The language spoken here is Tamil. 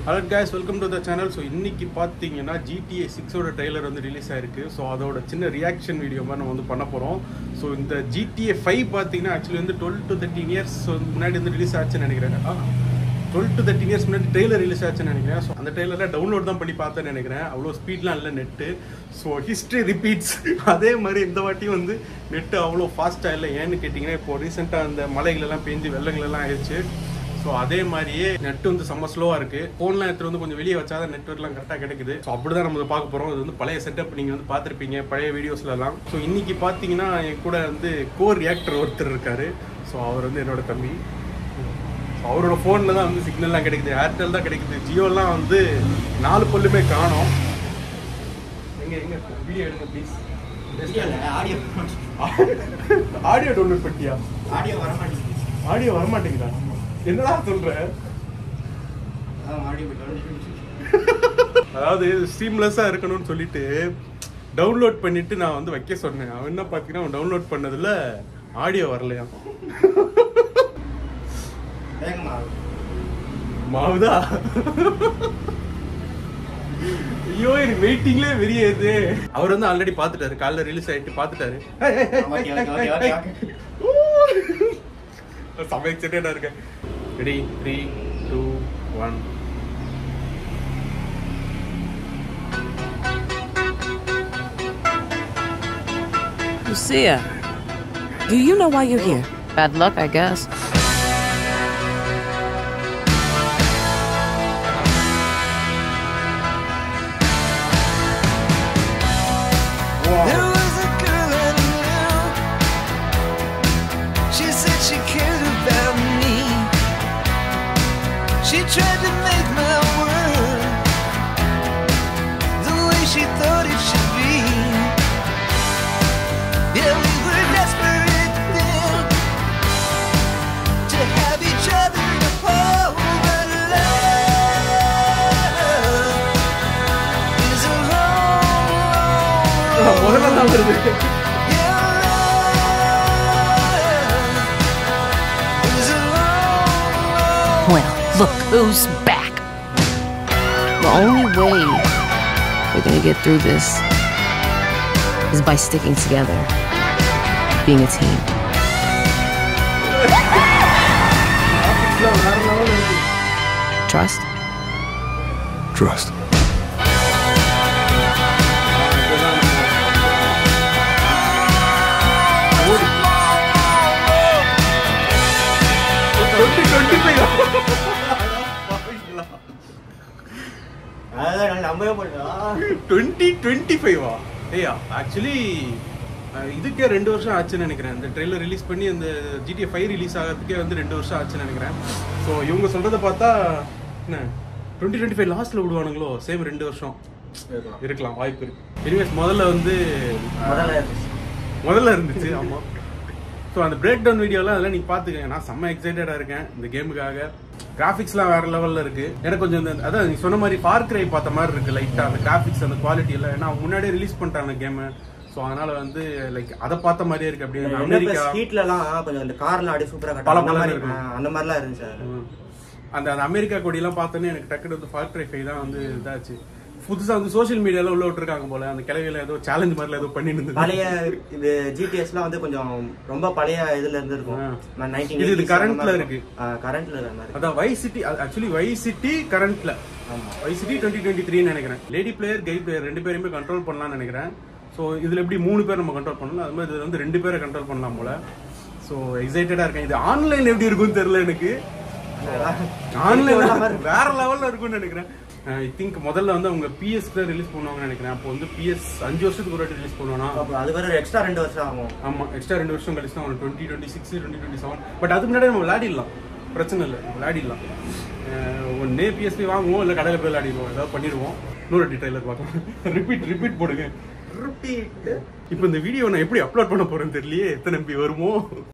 Hello guys welcome to the channel so இன்னைக்கு பார்த்தீங்கன்னா ஜிடிஏ சிக்ஸோட ட்ரெய்லர் வந்து ரிலீஸ் ஆயிருக்கு ஸோ அதோட சின்ன ரியாக்ஷன் வீடியோ மாதிரி நம்ம வந்து பண்ண போகிறோம் ஸோ இந்த ஜிடிஏ ஃபைவ் பார்த்தீங்கன்னா ஆக்சுவலி வந்து டுவெல் டு தேர்ட்டின் இயர்ஸ் முன்னாடி வந்து ரிலீஸ் ஆச்சுன்னு நினைக்கிறேன் டுவெல் டு தேர்ட்டின் இயர்ஸ் முன்னாடி ட்ரெய்லர் ரிலீஸ் ஆச்சுன்னு நினைக்கிறேன் ஸோ அந்த ட்ரெய்லரில் டவுன்லோட் தான் பண்ணி பார்த்தேன்னு நினைக்கிறேன் அவ்வளோ ஸ்பீட்லாம் இல்லை நெட்டு ஸோ ஹிஸ்ட்ரி ரிப்பீட்ஸ் அதே மாதிரி இந்த வாட்டி வந்து நெட்டு அவ்வளோ ஃபாஸ்ட்டாக இல்லை ஏன்னு கேட்டிங்கன்னா இப்போ ரீசெண்டாக அந்த மலைகளெல்லாம் பெஞ்சு வெள்ளங்களெல்லாம் ஆயிடுச்சு ஸோ அதே மாதிரியே நெட் வந்து செம்ம ஸ்லோவாக இருக்கு ஃபோன்லாம் எடுத்துட்டு வந்து கொஞ்சம் வெளியே வச்சா தான் நெட்ஒர்க்லாம் கரெக்டாக கிடைக்குது ஸோ அப்படி தான் நம்ம இதை பார்க்க போகிறோம் இது வந்து பழைய செட்டப் நீங்கள் வந்து பார்த்துருப்பீங்க பழைய வீடியோஸ்லலாம் ஸோ இன்னைக்கு பார்த்தீங்கன்னா என் கூட வந்து கோர் ரியாக்டர் ஒருத்தர் இருக்காரு ஸோ அவர் வந்து என்னோட தம்பி So அவரோட ஃபோனில் தான் வந்து சிக்னல்லாம் கிடைக்குது ஏர்டெல் தான் கிடைக்குது ஜியோலாம் வந்து நாலு பல்லுமே காணோம் எங்க எங்க வீடியோ எடுங்க ப்ளீஸ் ஆடியோ ஆடியோ டவுன்லோட் பண்ணிட்டியா ஆடியோ வர மாட்டேங்குது ஆடியோ வரமாட்டேங்குதா என்னடா சொல்ற அதான் ஆடியோ போயிட்டு அதாவது ஸ்ட்ரீம்லெஸ்ஸாக இருக்கணும்னு சொல்லிட்டு டவுன்லோட் பண்ணிட்டு நான் வந்து வைக்க சொன்னேன் அவன் என்ன பார்த்தீங்கன்னா அவன் டவுன்லோட் பண்ணதுல ஆடியோ வரலையாம் வேகமா மாவுதா ஐயோ எனக்கு வெயிட்டிங்லேயே வெறியது அவர் வந்து ஆல்ரெடி பார்த்துட்டாரு காலைல ரிலீஸ் ஆயிட்டு பார்த்துட்டாரு ஓகே ஓகே ஓகே ஓகே செம்ம எக்ஸைட்டடா இருக்கேன் ready three two one Lucia, do you know why you're here? Bad luck, I guess. There was a girl I knew. She said she cared about me. She tried to make my world the way she thought it should be. Yeah, we were desperate then to have each other to hold, but love is a long, long road. முதல்ல தான் வருது Well, look who's back. The only way we're gonna get through this is by sticking together, being a team. Trust? Trust. அதான் நான் நம்பவே மாட்டேன் டுவெண்ட்டி டுவெண்ட்டி ஃபைவா ஏயா ஆக்சுவலி இதுக்கே ரெண்டு வருஷம் ஆச்சுன்னு நினைக்கிறேன் இந்த ட்ரெய்லர் ரிலீஸ் பண்ணி அந்த ஜிடிஏ ஃபைவ் ரிலீஸ் ஆகிறதுக்கே வந்து ரெண்டு வருஷம் ஆச்சுன்னு நினைக்கிறேன் ஸோ இவங்க சொல்றத பார்த்தா என்ன டுவெண்ட்டி டுவெண்ட்டி ஃபைவ் லாஸ்ட்ல விடுவானுங்களோ சேம் ரெண்டு வருஷம் இருக்கலாம் வாய்ப்பு இருக்கு எனிவேஸ் முதல்ல வந்து முதல்ல முதல்ல இருந்துச்சு ஆமா ஸோ அந்த பிரேக் டவுன் வீடியோலாம் அதெல்லாம் நீங்க பாத்துக்கங்க நான் செம்ம எக்ஸைட்டடா இருக்கேன் இந்த கேமுக்காக கிராஃபிக்ஸ்லாம் வேற லெவல்ல இருக்கு எனக்கு கொஞ்சம் இந்த அதான் நீ சொன்ன மாதிரி ஃபார் கிரை பார்த்த மாதிரி இருக்கு லைட்டா அந்த கிராஃபிக்ஸ் அந்த குவாலிட்டி எல்லாம் ஏன்னா முன்னாடியே ரிலீஸ் பண்ணிட்டாங்க கேம் ஸோ அதனால வந்து லைக் அதை பார்த்த மாதிரியே இருக்கு அப்படியே அந்த அமெரிக்கா ஸ்ட்ரீட்ல எல்லாம் கொஞ்சம் அந்த கார்ல அப்படியே சூப்பரா பல கட்டலாம் அந்த பலன்னு மாதிரி இருக்கும். ஆ, அந்த மாதிரிலாம் இருந்துச்சு அது. ம். அந்த அந்த அமெரிக்கா கொடியெல்லாம் பார்த்தோன்னே எனக்கு டக்குனு வந்து ஃபார் கிரை ஃபைவ் தான் வந்து இதாச்சு புதுசா வந்து சோஷியல் மீடியால உள்ள விட்டுருக்காங்க போல அந்த கிளவியில ஏதோ சேலஞ்ச் மாதிரில ஏதோ பண்ணிட்டு இருந்தது பழைய இது ஜிடிஎஸ்லாம் வந்து கொஞ்சம் ரொம்ப பழைய இதுல இருந்து இருக்கும் ஆ. நைன்டீன் இது- இது currentல இருக்கு. கரண்ட்ல இருக்க மாதிரி அதான் Vice City actually Vice City கரண்ட்ல ஆமா. Vice City twenty twenty three நினைக்கிறேன் லேடி பிளேயர் கை பிளேயர் ரெண்டு பேருமே கண்ட்ரோல் பண்ணலாம்னு நினைக்கிறேன் ஸோ இதுல எப்படி மூணு பேர் நம்ம கண்ட்ரோல் பண்ணலாம் அது மாதிரி இதுல வந்து ரெண்டு பேரை கண்ட்ரோல் பண்ணலாம் போல ஸோ எக்ஸைட்டடா இருக்கேன் இது ஆன்லைன் எப்படி இருக்கும்னு தெரியல எனக்கு ஆன்லைன் வேற லெவல்ல இருக்கும்னு நினைக்கிறேன் ஐ திங்க் முதல்ல வந்து அவங்க பிஎஸ்ல ரிலீஸ் பண்ணுவாங்கன்னு நினைக்கிறேன் அப்போ வந்து பிஎஸ் அஞ்சு வருஷத்துக்கு ஒரு வாட்டி ரிலீஸ் பண்ணுவானா அப்புறம் அது வேற எக்ஸ்ட்ரா ரெண்டு வருஷம் ஆகும் ஆமா எக்ஸ்ட்ரா ரெண்டு வருஷம் கழிச்சு தான் twenty twenty six twenty twenty seven but அதுக்கு முன்னாடி நம்ம விளையாடிடலாம் பிரச்சனை இல்லை விளையாடிடலாம் ஒன்னே பிஎஸ்பி வாங்குவோம் இல்லை கடையில் போய் விளையாடிடுவோம் ஏதாவது பண்ணிடுவோம் இன்னொரு ட்ரைலர் பார்க்கலாம் ரிப்பீட் ரிப்பீட் போடுங்க ரிப்பீட் இப்போ இந்த வீடியோ நான் எப்படி அப்லோட் பண்ண போறேன்னு தெரியலையே எத்தனை எம்பி வருமோ